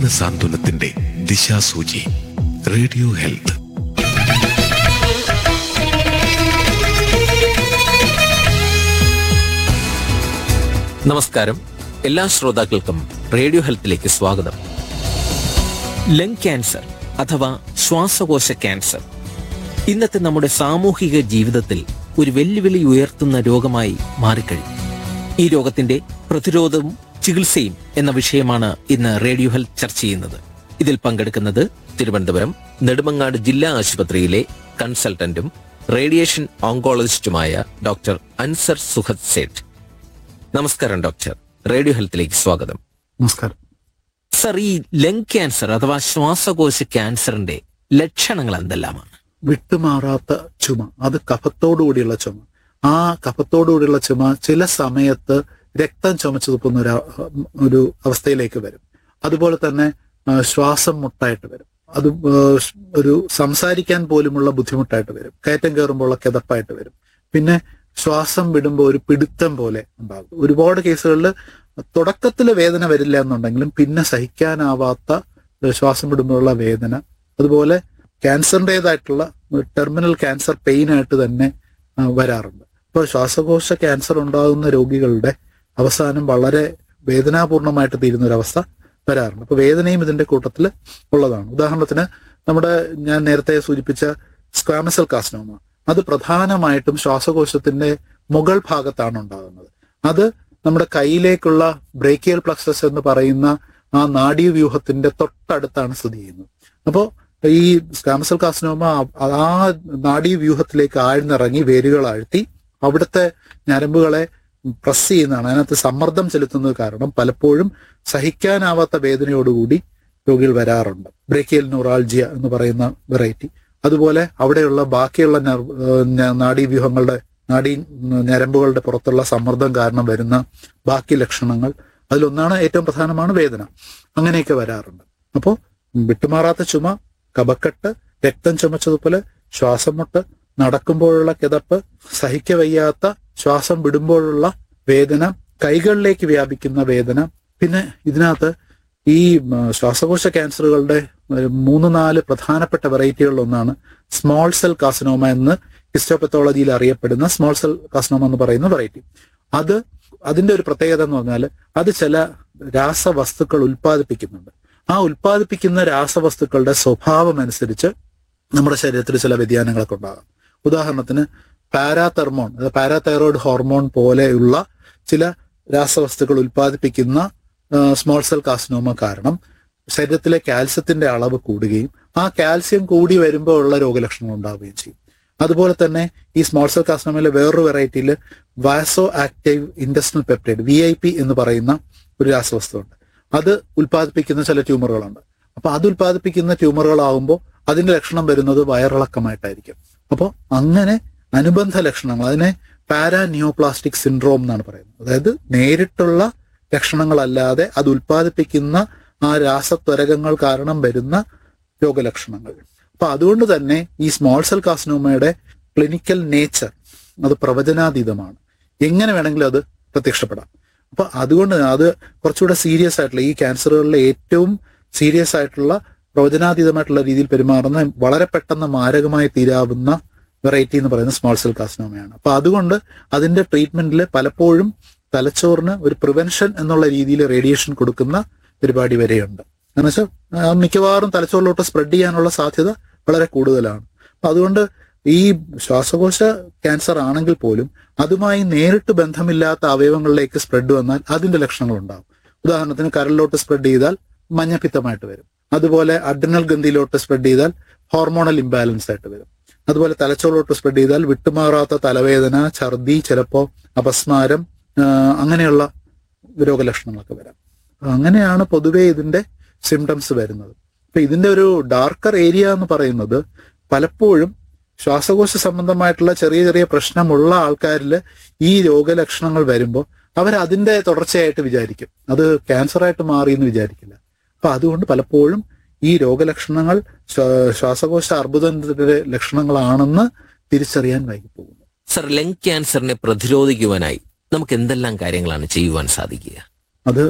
മാനസാന്ത്വനത്തിന്റെ ദിശാസൂചി radio health നമസ്കാരം എല്ലാ ശ്രോതാക്കൾക്കും റേഡിയോ ഹെൽത്തിലേക്ക് സ്വാഗതം ലങ് ക്യാൻസർ അഥവാ ശ്വാസകോശ ക്യാൻസർ ഇന്നത്തെ നമ്മുടെ സാമൂഹിക ജീവിതത്തിൽ ഒരു വെല്ലുവിളി ഉയർത്തുന്ന രോഗമായി മാറിക്കഴിഞ്ഞു ഈ രോഗത്തിന്റെ പ്രതിരോധവും ചികിത്സയും എന്ന വിഷയമാണ് ഇന്ന് റേഡിയോ ഹെൽത്ത് ചർച്ച ചെയ്യുന്നത് ഇതിൽ പങ്കെടുക്കുന്നത് തിരുവനന്തപുരം നെടുമങ്ങാട് ജില്ലാ ആശുപത്രിയിലെ കൺസൾട്ടന്റും റേഡിയേഷൻ ഓങ്കോളജിസ്റ്റുമായ ഡോക്ടർ അൻസർ സുഹദ് സേഠ് നമസ്കാരം ഡോക്ടർ റേഡിയോ ഹെൽത്തിലേക്ക് സ്വാഗതം നമസ്കാരം സർ ഈ ലങ് ക്യാൻസർ അഥവാ ശ്വാസകോശ ക്യാൻസറിന്റെ ലക്ഷണങ്ങൾ എന്തെല്ലാമാണ് വിട്ടുമാറാത്ത ചുമ അത് കഫത്തോടുകൂടിയുള്ള ചുമ ആ കഫത്തോടുകൂടിയുള്ള ചുമ ചില സമയത്ത് രക്തം ചുമച്ചു തുപ്പുന്ന ഒരു അ- ഒരു അവസ്ഥയിലേക്ക് വരും അതുപോലെ തന്നെ ആ, ശ്വാസം മുട്ടായിട്ട് വരും അത് ആ, ഷ്- ഒരു സംസാരിക്കാൻ പോലുമുള്ള ബുദ്ധിമുട്ടായിട്ട് വരും കയറ്റം കയറുമ്പോൾ കിതപ്പായിട്ട് വരും പിന്നെ ശ്വാസം വിടുമ്പോൾ ഒരു പിടുത്തം പോലെ ഉണ്ടാകും ഒരുപാട് കേസുകളിൽ തുടക്കത്തിൽ വേദന വരില്ല എന്നുണ്ടെങ്കിലും പിന്നെ സഹിക്കാനാവാത്ത ഏഹ്, ശ്വാസം വിടുമ്പോഴുള്ള വേദന അതുപോലെ ക്യാൻസറിൻ്റെതായിട്ടുള്ള ടെർമിനൽ ക്യാൻസർ പെയിൻ ആയിട്ട് തന്നെ ആ, വരാറുണ്ട് അപ്പോൾ ശ്വാസകോശ ക്യാൻസർ ഉണ്ടാകുന്ന രോഗികളുടെ അവസാനം വളരെ വേദനാപൂർണമായിട്ട് തീരുന്ന ഒരു അവസ്ഥ വരാറുണ്ട് അപ്പൊ വേദനയും ഇതിന്റെ കൂട്ടത്തിൽ ഉള്ളതാണ് ഉദാഹരണത്തിന് നമ്മുടെ ഞാൻ നേരത്തെ സൂചിപ്പിച്ച സ്ക്വാമസൽ കാസ്നോമ അത് പ്രധാനമായിട്ടും ശ്വാസകോശത്തിന്റെ മുകൾ ഭാഗത്താണ് ഉണ്ടാകുന്നത് അത് നമ്മുടെ കയ്യിലേക്കുള്ള ബ്രേക്കിയൽ പ്ലക്സസ് എന്ന് പറയുന്ന ആ നാഡീവ്യൂഹത്തിന്റെ തൊട്ടടുത്താണ് സ്ഥിതി ചെയ്യുന്നത് അപ്പോൾ ഈ സ്കാമസൽ കാസ്നോമ ആ നാഡീവ്യൂഹത്തിലേക്ക് ആഴ്ന്നിറങ്ങി വേരുകൾ ആഴ്ത്തി അവിടുത്തെ ഞരമ്പുകളെ പ്രസ് ചെയ്യുന്നതാണ് അതിനകത്ത് സമ്മർദ്ദം ചെലുത്തുന്നത് കാരണം പലപ്പോഴും സഹിക്കാനാവാത്ത വേദനയോടുകൂടി രോഗികൾ വരാറുണ്ട് ബ്രേക്കിയൽ ന്യൂറാൾജിയ എന്ന് പറയുന്ന വെറൈറ്റി അതുപോലെ അവിടെയുള്ള ബാക്കിയുള്ള നെർവ് ഏഹ് ന- നാഡീവ്യൂഹങ്ങളുടെ നാഡീ ഞരമ്പുകളുടെ പുറത്തുള്ള സമ്മർദ്ദം കാരണം വരുന്ന ബാക്കി ലക്ഷണങ്ങൾ അതിലൊന്നാണ് ഏറ്റവും പ്രധാനമാണ് വേദന അങ്ങനെയൊക്കെ വരാറുണ്ട് അപ്പോൾ വിട്ടുമാറാത്ത ചുമ കപക്കെട്ട് രക്തം ചുമച്ചതുപോലെ ശ്വാസം മുട്ട് നടക്കുമ്പോഴുള്ള കിതപ്പ് സഹിക്കവയ്യാത്ത ശ്വാസം വിടുമ്പോഴുള്ള വേദന കൈകളിലേക്ക് വ്യാപിക്കുന്ന വേദന പിന്നെ ഇതിനകത്ത് ഈ ഉം, ശ്വാസകോശ ക്യാൻസറുകളുടെ ഒരു മൂന്ന് നാല് പ്രധാനപ്പെട്ട വെറൈറ്റികളിൽ ഒന്നാണ് സ്മോൾ സെൽ കാസനോമ എന്ന് ഹിസ്റ്റോപത്തോളജിയിൽ അറിയപ്പെടുന്ന സ്മോൾ സെൽ കാസനോമ എന്ന് പറയുന്ന വെറൈറ്റി അത് അതിന്റെ ഒരു പ്രത്യേകത എന്ന് പറഞ്ഞാൽ അത് ചില രാസവസ്തുക്കൾ ഉൽപ്പാദിപ്പിക്കുന്നുണ്ട് ആ ഉൽപ്പാദിപ്പിക്കുന്ന രാസവസ്തുക്കളുടെ സ്വഭാവം അനുസരിച്ച് നമ്മുടെ ശരീരത്തിൽ ചില വ്യതിയാനങ്ങളൊക്കെ ഉണ്ടാകാം ഉദാഹരണത്തിന് പാരാതെർമോൺ അതായത് പാരാതൈറോയിഡ് ഹോർമോൺ പോലെയുള്ള ചില രാസവസ്തുക്കൾ ഉൽപ്പാദിപ്പിക്കുന്ന സ്മോൾ സെൽ കാസിനോമ കാരണം ശരീരത്തിലെ കാൽസ്യത്തിന്റെ അളവ് കൂടുകയും ആ കാൽസ്യം കൂടി വരുമ്പോൾ ഉള്ള രോഗലക്ഷണങ്ങൾ ഉണ്ടാവുകയും ചെയ്യും അതുപോലെ തന്നെ ഈ സ്മോൾ സെൽ കാസിനോമയിലെ വേറൊരു വെറൈറ്റിയിൽ vasoactive industrial peptide V I P എന്ന് പറയുന്ന ഒരു രാസവസ്തുണ്ട് അത് ഉൽപ്പാദിപ്പിക്കുന്ന ചില ട്യൂമറുകളുണ്ട് അപ്പൊ അത് ഉൽപ്പാദിപ്പിക്കുന്ന ട്യൂമറുകളാകുമ്പോൾ അതിന്റെ ലക്ഷണം വരുന്നത് വയറിളക്കമായിട്ടായിരിക്കും അപ്പോൾ അങ്ങനെ അനുബന്ധ ലക്ഷണങ്ങൾ അതിനെ പാരാനിയോപ്ലാസ്റ്റിക് സിൻഡ്രോം എന്നാണ് പറയുന്നത് അതായത് നേരിട്ടുള്ള ലക്ഷണങ്ങളല്ലാതെ അത് ഉൽപ്പാദിപ്പിക്കുന്ന ആ രാസത്വരകങ്ങൾ കാരണം വരുന്ന രോഗലക്ഷണങ്ങൾ അപ്പൊ അതുകൊണ്ട് തന്നെ ഈ സ്മോൾ സെൽ കാസ്നോമയുടെ ക്ലിനിക്കൽ നേച്ചർ അത് പ്രവചനാതീതമാണ് എങ്ങനെ വേണമെങ്കിലും അത് പ്രത്യക്ഷപ്പെടാം അപ്പൊ അതുകൊണ്ട് അത് കുറച്ചുകൂടെ സീരിയസ് ആയിട്ടുള്ള ഈ ക്യാൻസറുകളിലെ ഏറ്റവും സീരിയസ് ആയിട്ടുള്ള പ്രവചനാതീതമായിട്ടുള്ള രീതിയിൽ പെരുമാറുന്ന വളരെ പെട്ടെന്ന് മാരകമായി തീരാവുന്ന വെറൈറ്റി എന്ന് പറയുന്ന സ്മോൾ സെൽ കാസ്നോമയാണ് അപ്പൊ അതുകൊണ്ട് അതിന്റെ ട്രീറ്റ്മെന്റിൽ പലപ്പോഴും തലച്ചോറിന് ഒരു പ്രിവെൻഷൻ എന്നുള്ള രീതിയിൽ റേഡിയേഷൻ കൊടുക്കുന്ന പരിപാടി വരെയുണ്ട് എന്ന് വെച്ചാൽ ആ, മിക്കവാറും തലച്ചോറിലോട്ട് സ്പ്രെഡ് ചെയ്യാനുള്ള സാധ്യത വളരെ കൂടുതലാണ് അപ്പൊ അതുകൊണ്ട് ഈ ശ്വാസകോശ ക്യാൻസർ ആണെങ്കിൽ പോലും അതുമായി നേരിട്ട് ബന്ധമില്ലാത്ത അവയവങ്ങളിലേക്ക് സ്പ്രെഡ് വന്നാൽ അതിന്റെ ലക്ഷണങ്ങൾ ഉണ്ടാകും ഉദാഹരണത്തിന് കരളിലോട്ട് സ്പ്രെഡ് ചെയ്താൽ മഞ്ഞപ്പിത്തമായിട്ട് വരും അതുപോലെ അഡ്രിനൽ ഗന്ധിയിലോട്ട് സ്പ്രെഡ് ചെയ്താൽ ഹോർമോണൽ ഇംബാലൻസ് ആയിട്ട് വരും അതുപോലെ തലച്ചോറിലോട്ട് സ്പ്രെഡ് ചെയ്താൽ വിട്ടുമാറാത്ത തലവേദന ഛർദി ചിലപ്പോ അപസ്മാരം ആ, അങ്ങനെയുള്ള രോഗലക്ഷണങ്ങളൊക്കെ വരാം അങ്ങനെയാണ് പൊതുവെ ഇതിന്റെ സിംറ്റംസ് വരുന്നത് അപ്പൊ ഇതിന്റെ ഒരു ഡാർക്കർ ഏരിയ എന്ന് പറയുന്നത് പലപ്പോഴും ശ്വാസകോശ സംബന്ധമായിട്ടുള്ള ചെറിയ ചെറിയ പ്രശ്നമുള്ള ആൾക്കാരിൽ ഈ രോഗലക്ഷണങ്ങൾ വരുമ്പോൾ അവർ അതിന്റെ തുടർച്ചയായിട്ട് വിചാരിക്കും അത് ക്യാൻസർ ആയിട്ട് മാറി എന്ന് വിചാരിക്കില്ല അപ്പൊ അതുകൊണ്ട് പലപ്പോഴും ഈ രോഗലക്ഷണങ്ങൾ ശ്വാ- ശ്വാസകോശ അർബുദത്തിന്റെ ലക്ഷണങ്ങളാണെന്ന് തിരിച്ചറിയാൻ വൈകി പോകുന്നു സർ ലങ് ക്യാൻസറിനെ പ്രതിരോധിക്കുവാനായി നമുക്ക് എന്തെല്ലാം കാര്യങ്ങളാണ് ചെയ്യുവാൻ സാധിക്കുക അത്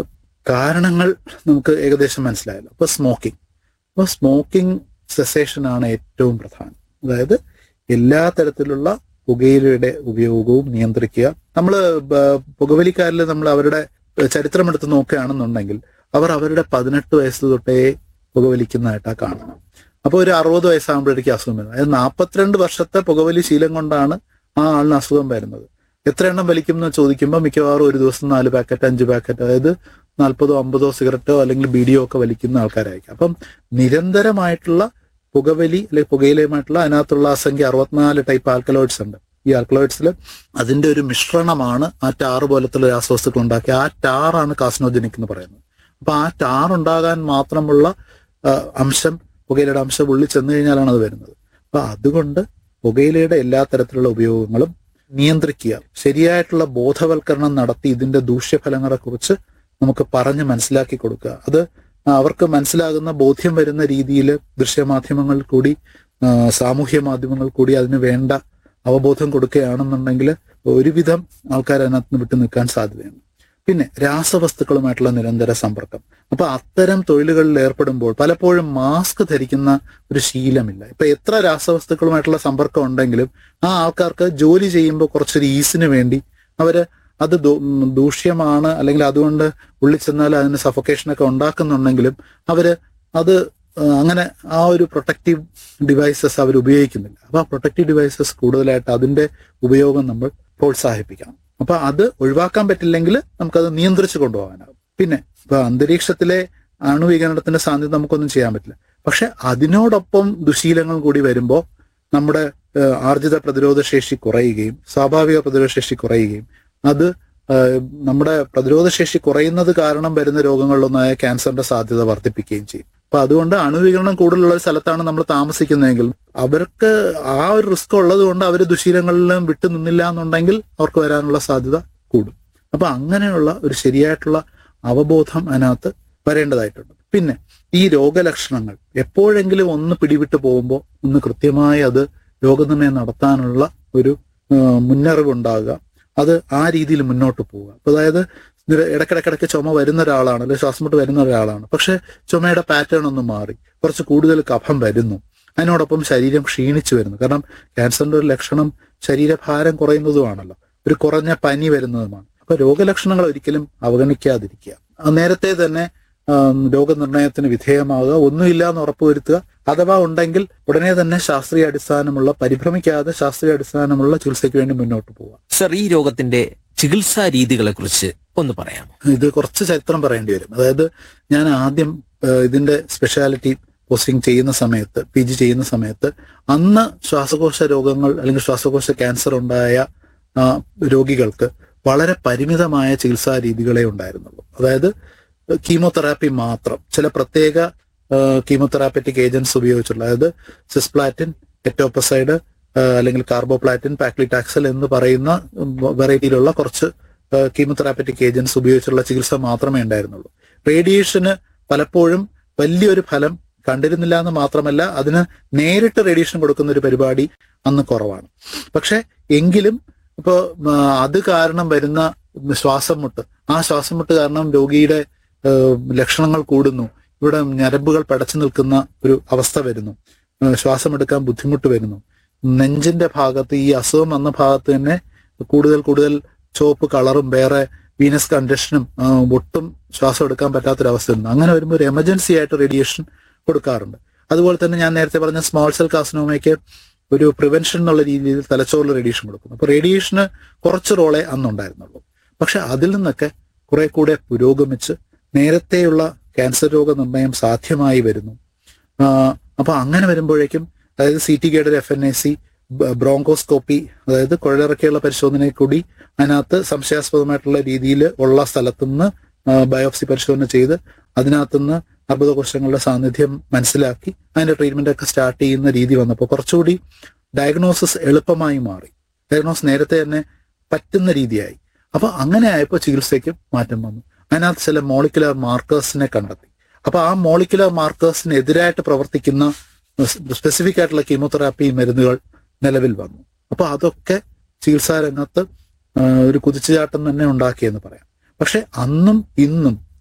കാരണങ്ങൾ നമുക്ക് ഏകദേശം മനസ്സിലായല്ലോ അപ്പൊ സ്മോക്കിംഗ് അപ്പൊ സ്മോക്കിംഗ് സെസേഷൻ ആണ് ഏറ്റവും പ്രധാനം അതായത് എല്ലാ തരത്തിലുള്ള പുകയിലയുടെ ഉപയോഗവും നിയന്ത്രിക്കുക നമ്മൾ പുകവലിക്കാരിൽ നമ്മൾ അവരുടെ ചരിത്രം എടുത്ത് നോക്കുകയാണെന്നുണ്ടെങ്കിൽ അവർ അവരുടെ പതിനെട്ട് വയസ്സ് തൊട്ടേ പുകവലിക്കുന്നതായിട്ടാണ് കാണുന്നത് അപ്പോൾ ഒരു അറുപത് വയസ്സാകുമ്പോഴേക്കും അസുഖം വരുന്നത് അതായത് നാൽപ്പത്തിരണ്ട് വർഷത്തെ പുകവലി ശീലം കൊണ്ടാണ് ആ ആളിന് അസുഖം വരുന്നത് എത്ര എണ്ണം വലിക്കും എന്ന് ചോദിക്കുമ്പോൾ മിക്കവാറും ഒരു ദിവസം നാല് പാക്കറ്റ് അഞ്ച് പാക്കറ്റ് അതായത് നാൽപ്പതോ അമ്പതോ സിഗരറ്റോ അല്ലെങ്കിൽ ബീഡിയോ ഒക്കെ വലിക്കുന്ന ആൾക്കാരായിരിക്കും അപ്പം നിരന്തരമായിട്ടുള്ള പുകവലി അല്ലെങ്കിൽ പുകയിലയുമായിട്ടുള്ള അതിനകത്തുള്ള അസംഖ്യ അറുപത്തിനാല് ടൈപ്പ് ആൽക്കലോയിഡ്സ് ഉണ്ട് ഈ ആൽക്കലോയിഡ്സിൽ അതിന്റെ ഒരു മിശ്രണമാണ് ആ ടാർ പോലത്തുള്ള രാസവസ്തുക്കൾ ഉണ്ടാക്കി ആ ടാറാണ് കാസ്നോജനിക് എന്ന് പറയുന്നത് അപ്പൊ ആ ടാർ ഉണ്ടാകാൻ മാത്രമുള്ള ആ, അംശം പുകയിലയുടെ അംശം ഉള്ളിൽ ചെന്ന് കഴിഞ്ഞാലാണ് അത് വരുന്നത് അപ്പൊ അതുകൊണ്ട് പുകയിലയുടെ എല്ലാ തരത്തിലുള്ള ഉപയോഗങ്ങളും നിയന്ത്രിക്കുക ശരിയായിട്ടുള്ള ബോധവൽക്കരണം നടത്തി ഇതിന്റെ ദൂഷ്യഫലങ്ങളെ കുറിച്ച് നമുക്ക് പറഞ്ഞ് മനസ്സിലാക്കി കൊടുക്കുക അത് അവർക്ക് മനസ്സിലാകുന്ന ബോധ്യം വരുന്ന രീതിയിൽ ദൃശ്യമാധ്യമങ്ങൾ കൂടി ആ, സാമൂഹ്യ മാധ്യമങ്ങൾ കൂടി അതിന് വേണ്ട അവബോധം കൊടുക്കുകയാണെന്നുണ്ടെങ്കിൽ ഒരുവിധം ആൾക്കാർ അതിനകത്ത് നിന്ന് വിട്ടു നിൽക്കാൻ സാധ്യതയുണ്ട് പിന്നെ രാസവസ്തുക്കളുമായിട്ടുള്ള നിരന്തര സമ്പർക്കം അപ്പൊ അത്തരം തൊഴിലുകളിൽ ഏർപ്പെടുമ്പോൾ പലപ്പോഴും മാസ്ക് ധരിക്കുന്ന ഒരു ശീലമില്ല ഇപ്പൊ എത്ര രാസവസ്തുക്കളുമായിട്ടുള്ള സമ്പർക്കം ഉണ്ടെങ്കിലും ആ ആൾക്കാർക്ക് ജോലി ചെയ്യുമ്പോൾ കുറച്ചൊരു ഈസിന് വേണ്ടി അവര് അത് ദൂ- ഉം ദൂഷ്യമാണ് അല്ലെങ്കിൽ അതുകൊണ്ട് ഉള്ളിൽ ചെന്നാൽ അതിന് സഫോക്കേഷനൊക്കെ ഉണ്ടാക്കുന്നുണ്ടെങ്കിലും അവര് അത് ആ, അങ്ങനെ ആ ഒരു പ്രൊട്ടക്റ്റീവ് ഡിവൈസസ് അവർ ഉപയോഗിക്കുന്നില്ല അപ്പൊ ആ പ്രൊട്ടക്റ്റീവ് ഡിവൈസസ് കൂടുതലായിട്ട് അതിന്റെ ഉപയോഗം നമ്മൾ പ്രോത്സാഹിപ്പിക്കണം അപ്പൊ അത് ഒഴിവാക്കാൻ പറ്റില്ലെങ്കിൽ നമുക്കത് നിയന്ത്രിച്ചു കൊണ്ടുപോകാനാകും പിന്നെ ഇപ്പൊ അന്തരീക്ഷത്തിലെ അണുവികരണത്തിന്റെ സാധ്യത നമുക്കൊന്നും ചെയ്യാൻ പറ്റില്ല പക്ഷെ അതിനോടൊപ്പം ദുശീലങ്ങൾ കൂടി വരുമ്പോൾ നമ്മുടെ ഏഹ്, ആർജിത പ്രതിരോധ ശേഷി കുറയുകയും സ്വാഭാവിക പ്രതിരോധ ശേഷി കുറയുകയും അത് ഏഹ്, നമ്മുടെ പ്രതിരോധ ശേഷി കുറയുന്നത് കാരണം വരുന്ന രോഗങ്ങളിലൊന്നായ ക്യാൻസറിന്റെ സാധ്യത വർദ്ധിപ്പിക്കുകയും ചെയ്യും അപ്പൊ അതുകൊണ്ട് അണുവികരണം കൂടുതലുള്ള ഒരു സ്ഥലത്താണ് നമ്മൾ താമസിക്കുന്നതെങ്കിൽ അവർക്ക് ആ ഒരു റിസ്ക് ഉള്ളത് കൊണ്ട് അവർ ദുശീലങ്ങളിലും വിട്ടു നിന്നില്ല എന്നുണ്ടെങ്കിൽ അവർക്ക് വരാനുള്ള സാധ്യത കൂടും അപ്പൊ അങ്ങനെയുള്ള ഒരു ശരിയായിട്ടുള്ള അവബോധം അതിനകത്ത് വരേണ്ടതായിട്ടുണ്ട് പിന്നെ ഈ രോഗലക്ഷണങ്ങൾ എപ്പോഴെങ്കിലും ഒന്ന് പിടിവിട്ട് പോകുമ്പോൾ ഒന്ന് കൃത്യമായി അത് രോഗനിർണയം നടത്താനുള്ള ഒരു ആ, മുന്നറിവുണ്ടാകുക അത് ആ രീതിയിൽ മുന്നോട്ട് പോവുക അപ്പൊ അതായത് ഇത് ഇടയ്ക്കിടയ്ക്കിടയ്ക്ക് ചുമ വരുന്ന ഒരാളാണ് അല്ലെങ്കിൽ ശ്വാസം മുട്ട് വരുന്ന ഒരാളാണ് പക്ഷെ ചുമയുടെ പാറ്റേൺ ഒന്ന് മാറി കുറച്ച് കൂടുതൽ കഫം വരുന്നു അതിനോടൊപ്പം ശരീരം ക്ഷീണിച്ചു വരുന്നു കാരണം ക്യാൻസറിന്റെ ഒരു ലക്ഷണം ശരീരഭാരം കുറയുന്നതുമാണല്ലോ ഒരു കുറഞ്ഞ പനി വരുന്നതുമാണ് അപ്പൊ രോഗലക്ഷണങ്ങൾ ഒരിക്കലും അവഗണിക്കാതിരിക്കുക ആ നേരത്തെ തന്നെ ആം, രോഗനിർണയത്തിന് വിധേയമാകുക ഒന്നുമില്ല എന്ന് ഉറപ്പുവരുത്തുക അഥവാ ഉണ്ടെങ്കിൽ ഉടനെ തന്നെ ശാസ്ത്രീയ അടിസ്ഥാനമുള്ള പരിഭ്രമിക്കാതെ ശാസ്ത്രീയ അടിസ്ഥാനമുള്ള ചികിത്സയ്ക്ക് വേണ്ടി മുന്നോട്ട് പോവുക സർ ഈ രോഗത്തിന്റെ ചികിത്സാ രീതികളെ കുറിച്ച് ഒന്ന് പറയാമോ ഇത് കുറച്ച് ചരിത്രം പറയേണ്ടി വരും അതായത് ഞാൻ ആദ്യം ആ, ഇതിന്റെ സ്പെഷ്യാലിറ്റി പോസ്റ്റിംഗ് ചെയ്യുന്ന സമയത്ത് പി ജി ചെയ്യുന്ന സമയത്ത് അന്ന് ശ്വാസകോശ രോഗങ്ങൾ അല്ലെങ്കിൽ ശ്വാസകോശ ക്യാൻസർ ഉണ്ടായ ആ, രോഗികൾക്ക് വളരെ പരിമിതമായ ചികിത്സാ രീതികളെ ഉണ്ടായിരുന്നുള്ളൂ അതായത് കീമോതെറാപ്പി മാത്രം ചില പ്രത്യേക കീമോതെറാപ്പറ്റിക് ഏജൻസ് ഉപയോഗിച്ചുള്ള അതായത് സിസ്പ്ലാറ്റിൻ എറ്റോപ്പസൈഡ് അല്ലെങ്കിൽ കാർബോപ്ലാറ്റിൻ പാക്ലിറ്റാക്സൽ എന്ന് പറയുന്ന വെറൈറ്റിയിലുള്ള കുറച്ച് കീമോതെറാപ്പറ്റിക് ഏജൻസ് ഉപയോഗിച്ചുള്ള ചികിത്സ മാത്രമേ ഉണ്ടായിരുന്നുള്ളൂ റേഡിയേഷന് പലപ്പോഴും വലിയൊരു ഫലം കണ്ടിരുന്നില്ല എന്ന് മാത്രമല്ല അതിന് നേരിട്ട് റേഡിയേഷൻ കൊടുക്കുന്ന ഒരു പരിപാടി അന്ന് കുറവാണ് പക്ഷെ എങ്കിലും ഇപ്പോ ആ, അത് കാരണം വരുന്ന ശ്വാസം മുട്ട് ആ ശ്വാസം മുട്ട് കാരണം രോഗിയുടെ ആ, ലക്ഷണങ്ങൾ കൂടുന്നു ഇവിടെ ഞരമ്പുകൾ പടച്ചു നിൽക്കുന്ന ഒരു അവസ്ഥ വരുന്നു ആ, ശ്വാസം എടുക്കാൻ ബുദ്ധിമുട്ട് വരുന്നു നെഞ്ചിന്റെ ഭാഗത്ത് ഈ അസുഖം വന്ന ഭാഗത്ത് തന്നെ കൂടുതൽ കൂടുതൽ ചുവപ്പ് കളറും വേറെ വീനസ് കണ്ടീഷനും ആ, ഒട്ടും ശ്വാസം എടുക്കാൻ പറ്റാത്തൊരവസ്ഥ വരുന്നു അങ്ങനെ വരുമ്പോൾ ഒരു എമർജൻസി ആയിട്ട് റേഡിയേഷൻ കൊടുക്കാറുണ്ട് അതുപോലെ തന്നെ ഞാൻ നേരത്തെ പറഞ്ഞ സ്മോൾ സെൽ കാസിനോമയ്ക്ക് ഒരു പ്രിവെൻഷൻ എന്നുള്ള രീതിയിൽ തലച്ചോറിൽ റേഡിയേഷൻ കൊടുക്കുന്നു അപ്പൊ റേഡിയേഷന് കുറച്ച് റോളെ അന്നുണ്ടായിരുന്നുള്ളൂ പക്ഷെ അതിൽ നിന്നൊക്കെ കുറെ കൂടെ പുരോഗമിച്ച് നേരത്തെയുള്ള ക്യാൻസർ രോഗനിർണയം സാധ്യമായി വരുന്നു ആ, അപ്പൊ അങ്ങനെ വരുമ്പോഴേക്കും അതായത് C T guided F N A C bronchoscopy അതായത് കുഴലിറക്കിയുള്ള പരിശോധനയിൽ കൂടി അതിനകത്ത് സംശയാസ്പദമായിട്ടുള്ള രീതിയിൽ ഉള്ള സ്ഥലത്തുനിന്ന് ബയോപ്സി പരിശോധന ചെയ്ത് അതിനകത്തുനിന്ന് അർബുദകോശങ്ങളുടെ സാന്നിധ്യം മനസ്സിലാക്കി അതിന്റെ ട്രീറ്റ്മെന്റ് ഒക്കെ സ്റ്റാർട്ട് ചെയ്യുന്ന രീതി വന്നപ്പോൾ കുറച്ചുകൂടി ഡയഗ്നോസിസ് എളുപ്പമായി മാറി ഡയഗ്നോസ് നേരത്തെ തന്നെ പറ്റുന്ന രീതിയായി അപ്പൊ അങ്ങനെ ആയപ്പോൾ ചികിത്സയ്ക്ക് മാറ്റം വന്നു അതിനകത്ത് ചില മോളിക്കുലർ മാർക്കേഴ്സിനെ കണ്ടെത്തി അപ്പൊ ആ മോളിക്കുലർ മാർക്കേഴ്സിന് എതിരായിട്ട് പ്രവർത്തിക്കുന്ന സ്പെസിഫിക് ആയിട്ടുള്ള കീമോതെറാപ്പി മരുന്നുകൾ നിലവിൽ വന്നു അപ്പൊ അതൊക്കെ ചികിത്സാ രംഗത്ത് ആ, ഒരു കുതിച്ചുചാട്ടം തന്നെ ഉണ്ടാക്കിയെന്ന് പറയാം പക്ഷെ അന്നും ഇന്നും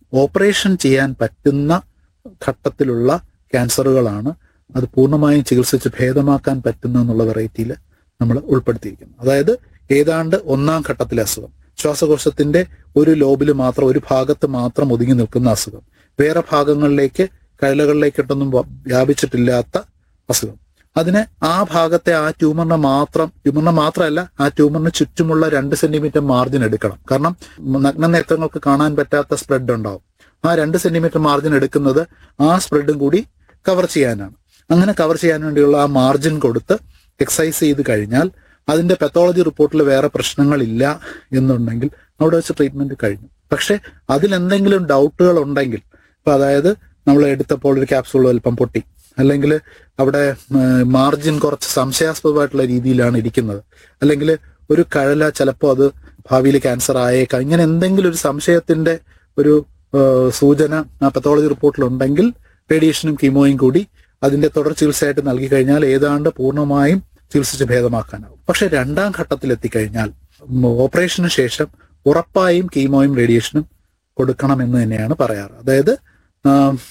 ഓപ്പറേഷൻ ചെയ്യാൻ പറ്റുന്ന ഘട്ടത്തിലുള്ള ക്യാൻസറുകളാണ് അത് പൂർണ്ണമായും ചികിത്സിച്ച് ഭേദമാക്കാൻ പറ്റുന്ന എന്നുള്ള വെറൈറ്റിയിൽ നമ്മൾ ഉൾപ്പെടുത്തിയിരിക്കുന്നു അതായത് ഏതാണ്ട് ഒന്നാം ഘട്ടത്തിലെ അസുഖം ശ്വാസകോശത്തിന്റെ ഒരു ലോബിൽ മാത്രം ഒരു ഭാഗത്ത് മാത്രം ഒതുങ്ങി നിൽക്കുന്ന അസുഖം വേറെ ഭാഗങ്ങളിലേക്ക് കഴലകളിലേക്കിട്ടൊന്നും വ- വ്യാപിച്ചിട്ടില്ലാത്ത അസുഖം അതിന് ആ ഭാഗത്തെ ആ ട്യൂമറിനെ മാത്രം ട്യൂമറിനെ മാത്രമല്ല ആ ട്യൂമറിന് ചുറ്റുമുള്ള രണ്ട് സെന്റിമീറ്റർ മാർജിൻ എടുക്കണം കാരണം നഗ്ന നേത്രങ്ങൾക്ക് കാണാൻ പറ്റാത്ത സ്പ്രെഡ് ഉണ്ടാവും ആ രണ്ട് സെന്റിമീറ്റർ മാർജിൻ എടുക്കുന്നത് ആ സ്പ്രെഡും കൂടി കവർ ചെയ്യാനാണ് അങ്ങനെ കവർ ചെയ്യാൻ വേണ്ടിയുള്ള ആ മാർജിൻ കൊടുത്ത് എക്സസൈസ് ചെയ്ത് കഴിഞ്ഞാൽ അതിന്റെ പെത്തോളജി റിപ്പോർട്ടിൽ വേറെ പ്രശ്നങ്ങളില്ല എന്നുണ്ടെങ്കിൽ അവിടെ വെച്ച് ട്രീറ്റ്മെന്റ് കഴിഞ്ഞു പക്ഷെ അതിലെന്തെങ്കിലും ഡൗട്ടുകൾ ഉണ്ടെങ്കിൽ ഇപ്പൊ അതായത് നമ്മൾ എടുത്തപ്പോൾ ഒരു ക്യാപ്സൂൾ അല്പം പൊട്ടി അല്ലെങ്കിൽ അവിടെ മാർജിൻ കുറച്ച് സംശയാസ്പദമായിട്ടുള്ള രീതിയിലാണ് ഇരിക്കുന്നത് അല്ലെങ്കിൽ ഒരു കഴല ചിലപ്പോൾ അത് ഭാവിയിൽ ക്യാൻസർ ആയേക്കാം ഇങ്ങനെ എന്തെങ്കിലും ഒരു സംശയത്തിന്റെ ഒരു ആ, സൂചന ആ പത്തോളജി റിപ്പോർട്ടിൽ ഉണ്ടെങ്കിൽ റേഡിയേഷനും കീമോയും കൂടി അതിന്റെ തുടർ ചികിത്സയായിട്ട് നൽകി കഴിഞ്ഞാൽ ഏതാണ്ട് പൂർണ്ണമായും ചികിത്സിച്ച് ഭേദമാക്കാനാവും പക്ഷെ രണ്ടാം ഘട്ടത്തിൽ എത്തിക്കഴിഞ്ഞാൽ ഉം, ഓപ്പറേഷന് ശേഷം ഉറപ്പായും കീമോയും റേഡിയേഷനും കൊടുക്കണമെന്ന് തന്നെയാണ് പറയാറ് അതായത് ആ,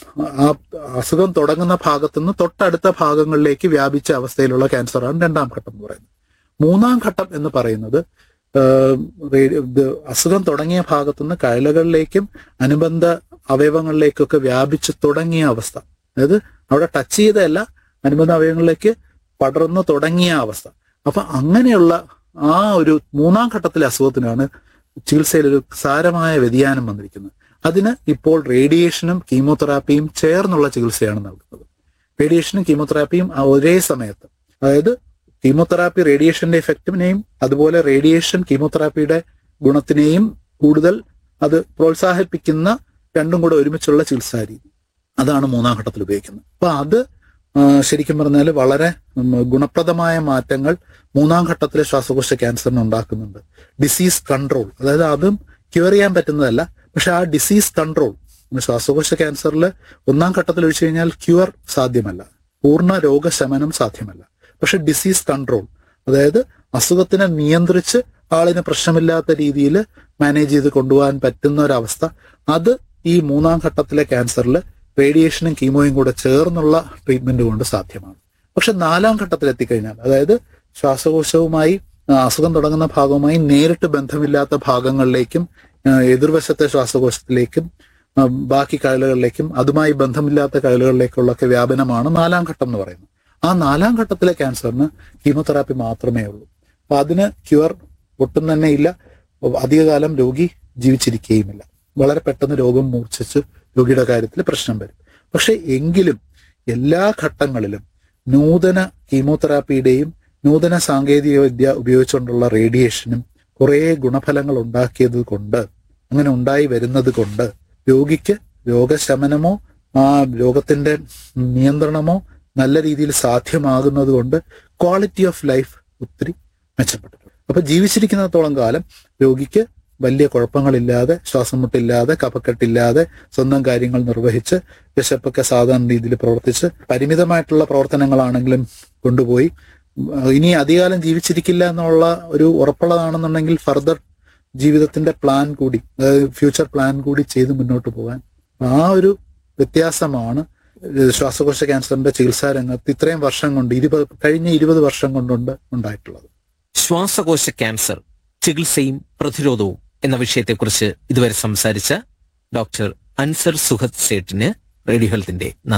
ആ അസുഖം തുടങ്ങുന്ന ഭാഗത്തുനിന്ന് തൊട്ടടുത്ത ഭാഗങ്ങളിലേക്ക് വ്യാപിച്ച അവസ്ഥയിലുള്ള ക്യാൻസറാണ് രണ്ടാം ഘട്ടം എന്ന് പറയുന്നത് മൂന്നാം ഘട്ടം എന്ന് പറയുന്നത് ആ, റേഡി- ഇത് അസുഖം തുടങ്ങിയ ഭാഗത്തുനിന്ന് കഴലകളിലേക്കും അനുബന്ധ അവയവങ്ങളിലേക്കൊക്കെ വ്യാപിച്ചു തുടങ്ങിയ അവസ്ഥ അതായത് അവിടെ ടച്ച് ചെയ്തതല്ല അനുബന്ധ അവയവങ്ങളിലേക്ക് പടർന്നു തുടങ്ങിയ അവസ്ഥ അപ്പൊ അങ്ങനെയുള്ള ആ ഒരു മൂന്നാം ഘട്ടത്തിലെ അസുഖത്തിനാണ് ചികിത്സയിൽ ഒരു സാരമായ വ്യതിയാനം വന്നിരിക്കുന്നത് അതിന് ഇപ്പോൾ റേഡിയേഷനും കീമോതെറാപ്പിയും ചേർന്നുള്ള ചികിത്സയാണ് നൽകുന്നത് റേഡിയേഷനും കീമോതെറാപ്പിയും ആ ഒരേ സമയത്ത് അതായത് കീമോതെറാപ്പി റേഡിയേഷന്റെ എഫക്റ്റിനെയും അതുപോലെ റേഡിയേഷൻ കീമോതെറാപ്പിയുടെ ഗുണത്തിനെയും കൂടുതൽ അത് പ്രോത്സാഹിപ്പിക്കുന്ന രണ്ടും കൂടെ ഒരുമിച്ചുള്ള ചികിത്സാ രീതി അതാണ് മൂന്നാം ഘട്ടത്തിൽ ഉപയോഗിക്കുന്നത് അപ്പൊ അത് ആ, ശരിക്കും പറഞ്ഞാൽ വളരെ ഉം, ഗുണപ്രദമായ മാറ്റങ്ങൾ മൂന്നാം ഘട്ടത്തിലെ ശ്വാസകോശ ക്യാൻസറിന് ഉണ്ടാക്കുന്നുണ്ട് ഡിസീസ് കൺട്രോൾ അതായത് അതും ക്യൂർ ചെയ്യാൻ പറ്റുന്നതല്ല പക്ഷെ ആ ഡിസീസ് കൺട്രോൾ ശ്വാസകോശ ക്യാൻസറിൽ ഒന്നാം ഘട്ടത്തിൽ ഒഴിച്ചു കഴിഞ്ഞാൽ ക്യൂർ സാധ്യമല്ല പൂർണ്ണ രോഗശമനം സാധ്യമല്ല പക്ഷെ ഡിസീസ് കൺട്രോൾ അതായത് അസുഖത്തിനെ നിയന്ത്രിച്ച് ആളിന് പ്രശ്നമില്ലാത്ത രീതിയിൽ മാനേജ് ചെയ്ത് കൊണ്ടുപോകാൻ പറ്റുന്ന ഒരവസ്ഥ അത് ഈ മൂന്നാം ഘട്ടത്തിലെ ക്യാൻസറിൽ റേഡിയേഷനും കീമോയും കൂടെ ചേർന്നുള്ള ട്രീറ്റ്മെന്റ് കൊണ്ട് സാധ്യമാണ് പക്ഷെ നാലാം ഘട്ടത്തിൽ എത്തിക്കഴിഞ്ഞാൽ അതായത് ശ്വാസകോശവുമായി ആ, അസുഖം തുടങ്ങുന്ന ഭാഗവുമായി നേരിട്ട് ബന്ധമില്ലാത്ത ഭാഗങ്ങളിലേക്കും ആ, എതിർവശത്തെ ശ്വാസകോശത്തിലേക്കും ആ, ബാക്കി കഴലുകളിലേക്കും അതുമായി ബന്ധമില്ലാത്ത കഴലുകളിലേക്കുള്ളൊക്കെ വ്യാപനമാണ് നാലാം ഘട്ടം എന്ന് പറയുന്നത് ആ നാലാം ഘട്ടത്തിലെ ക്യാൻസറിന് കീമോതെറാപ്പി മാത്രമേ ഉള്ളൂ അപ്പൊ അതിന് ക്യൂർ ഒട്ടും തന്നെ ഇല്ല അധികകാലം രോഗി ജീവിച്ചിരിക്കുകയുമില്ല വളരെ പെട്ടെന്ന് രോഗം മൂർച്ഛിച്ച് രോഗിയുടെ കാര്യത്തിൽ പ്രശ്നം വരും പക്ഷെ എങ്കിലും എല്ലാ ഘട്ടങ്ങളിലും നൂതന കീമോതെറാപ്പിയുടെയും നൂതന സാങ്കേതിക വിദ്യ ഉപയോഗിച്ചുകൊണ്ടുള്ള റേഡിയേഷനും കുറേ ഗുണഫലങ്ങൾ ഉണ്ടാക്കിയത് കൊണ്ട് അങ്ങനെ ഉണ്ടായി വരുന്നത് കൊണ്ട് രോഗിക്ക് രോഗശമനമോ ആ രോഗത്തിന്റെ നിയന്ത്രണമോ നല്ല രീതിയിൽ സാധ്യമാകുന്നത് കൊണ്ട് ക്വാളിറ്റി ഓഫ് ലൈഫ് ഒത്തിരി മെച്ചപ്പെട്ടിട്ടുണ്ട് അപ്പൊ ജീവിച്ചിരിക്കുന്നിടത്തോളം കാലം രോഗിക്ക് വലിയ കുഴപ്പങ്ങളില്ലാതെ ശ്വാസം മുട്ടില്ലാതെ കഫക്കെട്ടില്ലാതെ സ്വന്തം കാര്യങ്ങൾ നിർവഹിച്ച് വിശപ്പൊക്കെ സാധാരണ രീതിയിൽ പ്രവർത്തിച്ച് പരിമിതമായിട്ടുള്ള പ്രവർത്തനങ്ങളാണെങ്കിലും കൊണ്ടുപോയി ഉം, ഇനി അധികാലം ജീവിച്ചിരിക്കില്ല എന്നുള്ള ഒരു ഉറപ്പുള്ളതാണെന്നുണ്ടെങ്കിൽ ഫർദർ ജീവിതത്തിന്റെ പ്ലാൻ കൂടി അതായത് ഫ്യൂച്ചർ പ്ലാൻ കൂടി ചെയ്ത് മുന്നോട്ട് പോകാൻ ആ ഒരു വ്യത്യാസമാണ് ഏഹ് ശ്വാസകോശ ക്യാൻസറിന്റെ ചികിത്സാ രംഗത്ത് ഇത്രയും വർഷം കൊണ്ട് ഇരുപത് കഴിഞ്ഞ ഇരുപത് വർഷം കൊണ്ടുണ്ട് ഉണ്ടായിട്ടുള്ളത് ശ്വാസകോശ ക്യാൻസർ ചികിത്സയും പ്രതിരോധവും എന്ന വിഷയത്തെക്കുറിച്ച് ഇതുവരെ സംസാരിച്ച ഡോക്ടർ അൻസർ സുഹദ് സേട്ടിന് റേഡിയോ ഹെൽത്തിന്റെ നന്ദി